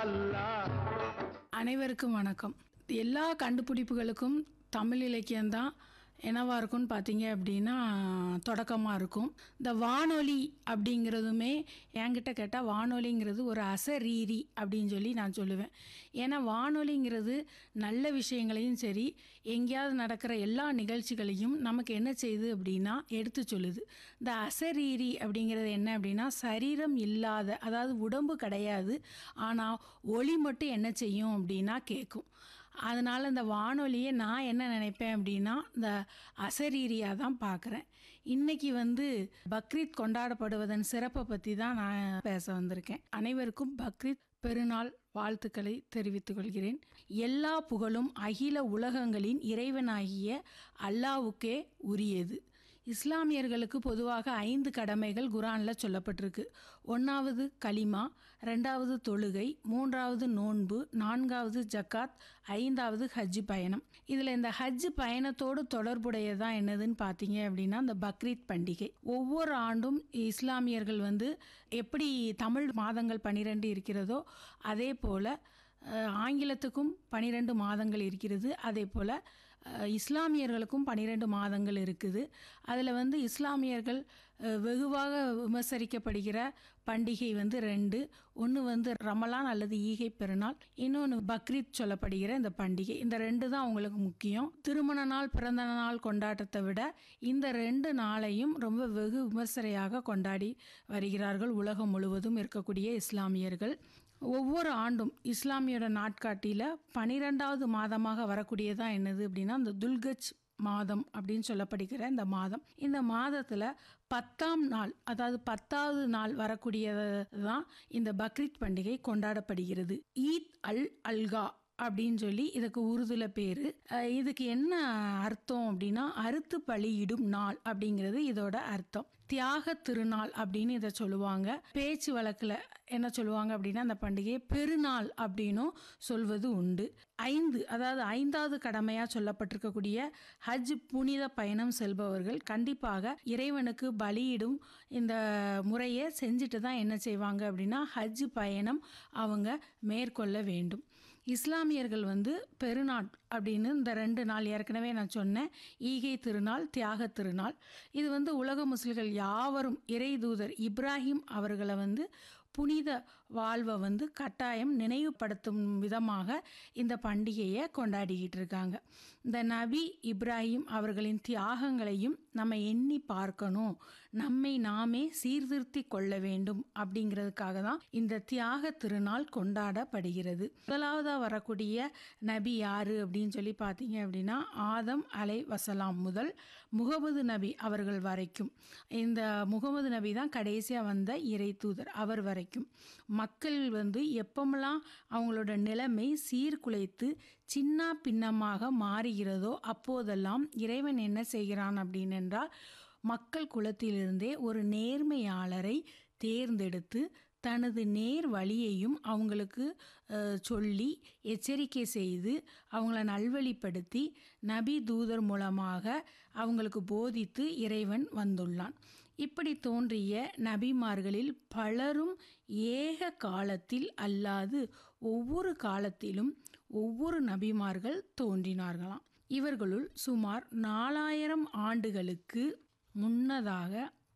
அல்லாஹ் அனைவருக்கும் வணக்கம் எல்லா கண்டுபிடிப்புகளுக்கும் தமிழ் இலக்கியம்தான் என்னவா இருக்கும்னு பார்த்தீங்க அப்படின்னா தொடக்கமாக இருக்கும் இந்த வானொலி அப்படிங்கிறதுமே என்கிட்ட கேட்டால் வானொலிங்கிறது ஒரு அசரீரி அப்படின்னு சொல்லி நான் சொல்லுவேன் ஏன்னா வானொலிங்கிறது நல்ல விஷயங்களையும் சரி எங்கேயாவது நடக்கிற எல்லா நிகழ்ச்சிகளையும் நமக்கு என்ன செய்யுது அப்படின்னா எடுத்து சொல்லுது இந்த அசரீரி அப்படிங்கிறது என்ன அப்படின்னா சரீரம் இல்லாத அதாவது உடம்பு கிடையாது ஆனால் ஒளி மட்டும் என்ன செய்யும் அப்படின்னா கேட்கும் அதனால் இந்த வானொலியை நான் என்ன நினைப்பேன் அப்படின்னா இந்த அசரீரியாக தான் பார்க்குறேன் இன்றைக்கி வந்து பக்ரீத் கொண்டாடப்படுவதன் சிறப்பை பற்றி தான் நான் பேச வந்திருக்கேன் அனைவருக்கும் பக்ரீத் பெருநாள் வாழ்த்துக்களை தெரிவித்துக் கொள்கிறேன் எல்லா புகழும் அகில உலகங்களின் இறைவனாகிய அல்லாவுக்கே உரியது இஸ்லாமியர்களுக்கு பொதுவாக ஐந்து கடமைகள் குரானில் சொல்லப்பட்டிருக்கு ஒன்றாவது கலிமா ரெண்டாவது தொழுகை மூன்றாவது நோன்பு நான்காவது ஜக்காத் ஐந்தாவது ஹஜ் பயணம் இதில் இந்த ஹஜ் பயணத்தோடு தொடர்புடையதான் என்னதுன்னு பார்த்தீங்க அப்படின்னா இந்த பக்ரீத் பண்டிகை ஒவ்வொரு ஆண்டும் இஸ்லாமியர்கள் வந்து எப்படி தமிழ் மாதங்கள் பன்னிரெண்டு இருக்கிறதோ அதே போல் ஆங்கிலத்துக்கும் பனிரெண்டு மாதங்கள் இருக்கிறது அதே போல் இஸ்லாமியர்களுக்கும் பனிரெண்டு மாதங்கள் இருக்குது அதில் வந்து இஸ்லாமியர்கள் அஹ், வெகுவாக விமர்சரிக்கப்படுகிற பண்டிகை வந்து ரெண்டு ஒன்று வந்து ரமலான் அல்லது ஈகை பெருநாள் இன்னொன்று பக்ரீத் சொல்லப்படுகிற இந்த பண்டிகை இந்த ரெண்டு தான் அவங்களுக்கு முக்கியம் திருமண நாள் பிறந்த நாள் கொண்டாட்டத்தை விட இந்த ரெண்டு நாளையும் ரொம்ப வெகு விமர்சனையாக கொண்டாடி வருகிறார்கள் உலகம் முழுவதும் இருக்கக்கூடிய இஸ்லாமியர்கள் ஒவ்வொரு ஆண்டும் இஸ்லாமியோட நாட்காட்டியில் பனிரெண்டாவது மாதமாக வரக்கூடியதான் என்னது அப்படின்னா இந்த துல்கஜ் மாதம் அப்படின்னு சொல்லப்படுகிற இந்த மாதம் இந்த மாதத்தில் பத்தாம் நாள் அதாவது பத்தாவது நாள் வரக்கூடியது தான் இந்த பக்ரீத் பண்டிகை கொண்டாடப்படுகிறது ஈத் அல் அல்கா அப்படின்னு சொல்லி இதுக்கு உருதுல பேரு அஹ் இதுக்கு என்ன அர்த்தம் அப்படின்னா அறுத்து பலியிடும் நாள் அப்படிங்கிறது இதோட அர்த்தம் தியாக திருநாள் அப்படின்னு இதை சொல்லுவாங்க பேச்சு வழக்கில் என்ன சொல்லுவாங்க அப்படின்னா அந்த பண்டிகையை பெருநாள் அப்படின்னும் சொல்வது உண்டு ஐந்து அதாவது ஐந்தாவது கடமையாக சொல்லப்பட்டிருக்கக்கூடிய ஹஜ் புனித பயணம் செல்பவர்கள் கண்டிப்பாக இறைவனுக்கு பலியிடும் இந்த முறையை செஞ்சுட்டு தான் என்ன செய்வாங்க அப்படின்னா ஹஜ் பயணம் அவங்க மேற்கொள்ள வேண்டும் இஸ்லாமியர்கள் வந்து பெருநாள் அப்படின்னு இந்த ரெண்டு நாள் ஏற்கனவே நான் சொன்னேன் ஈகை திருநாள் தியாக திருநாள் இது வந்து உலக முஸ்லிம்கள் யாவரும் இறை தூதர் இப்ராஹிம் அவர்களை வந்து புனித வாழ்வை வந்து கட்டாயம் நினைவுபடுத்தும் விதமாக இந்த பண்டிகையை கொண்டாடிக்கிட்டு இருக்காங்க இந்த நபி இப்ராஹிம் அவர்களின் தியாகங்களையும் நம்ம எண்ணி பார்க்கணும் நம்மை நாமே சீர்திருத்தி கொள்ள வேண்டும் அப்படிங்கிறதுக்காக தான் இந்த தியாக திருநாள் கொண்டாடப்படுகிறது முதலாவதாக வரக்கூடிய நபி யாரு அப்படின்னு சொல்லி பார்த்தீங்க அப்படின்னா ஆதம் அலை வசலாம் முதல் முகமது நபி அவர்கள் வரைக்கும் இந்த முகமது நபி தான் கடைசியாக வந்த இறை தூதர் அவர் வரைக்கும் மக்கள் வந்து எப்பமெல்லாம் அவங்களோட நிலைமை சீர்குலைத்து சின்ன பின்னமாக மாறுகிறதோ அப்போதெல்லாம் இறைவன் என்ன செய்கிறான் அப்படின்னு என்றால் மக்கள் குலத்திலிருந்தே ஒரு நேர்மையாளரை தேர்ந்தெடுத்து தனது நேர் வழியையும் அவங்களுக்கு அஹ், சொல்லி எச்சரிக்கை செய்து அவங்கள நல்வழிப்படுத்தி நபி தூதர் மூலமாக அவங்களுக்கு போதித்து இறைவன் வந்துள்ளான் இப்படி தோன்றிய நபிமார்களில் பலரும் ஏக காலத்தில் அல்லாது ஒவ்வொரு காலத்திலும் ஒவ்வொரு நபிமார்கள் தோன்றினார்களாம் இவர்களுள் சுமார் நாலாயிரம் ஆண்டுகளுக்கு முன்னதாக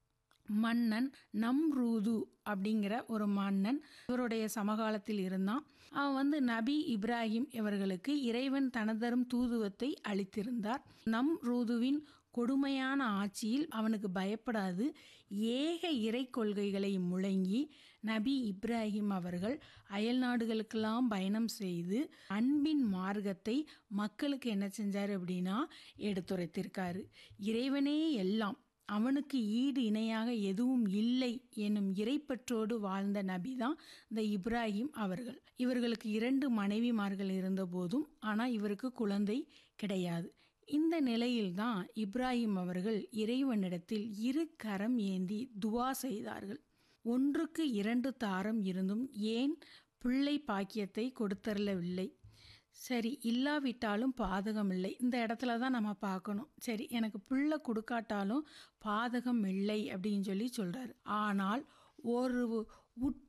மன்னன் நம்ரூது அப்படிங்கிற ஒரு மன்னன் இவருடைய சமகாலத்தில் இருந்தான் அவன் வந்து நபி இப்ராஹிம் இவர்களுக்கு இறைவன் தனதரும் தூதுவத்தை அளித்திருந்தார் நம்ரூதுவின் கொடுமையான ஆட்சியில் அவனுக்கு பயப்படாது ஏக இறை கொள்கைகளை முழங்கி நபி இப்ராஹிம் அவர்கள் அயல் நாடுகளுக்கெல்லாம் பயணம் செய்து அன்பின் மார்க்கத்தை மக்களுக்கு என்ன செஞ்சார் அப்படின்னா எடுத்துரைத்திருக்காரு இறைவனே எல்லாம் அவனுக்கு ஈடு இணையாக எதுவும் இல்லை என்னும் இறைப்பற்றோடு வாழ்ந்த நபி தான் இந்த இப்ராஹிம் அவர்கள் இவர்களுக்கு இரண்டு மனைவிமார்கள் இருந்தபோதும் ஆனால் இவருக்கு குழந்தை கிடையாது இந்த நிலையில்தான் இப்ராஹிம் அவர்கள் இறைவனிடத்தில் இரு கரம் ஏந்தி துவா செய்தார்கள் ஒன்றுக்கு இரண்டு தாரம் இருந்தும் ஏன் பிள்ளை பாக்கியத்தை கொடுத்தரலவில்லை சரி இல்லாவிட்டாலும் பாதகம் இல்லை இந்த இடத்துல தான் நம்ம பார்க்கணும் சரி எனக்கு பிள்ளை கொடுக்காட்டாலும் பாதகம் இல்லை அப்படின்னு சொல்லி சொல்கிறாரு ஆனால் ஒரு உற்ற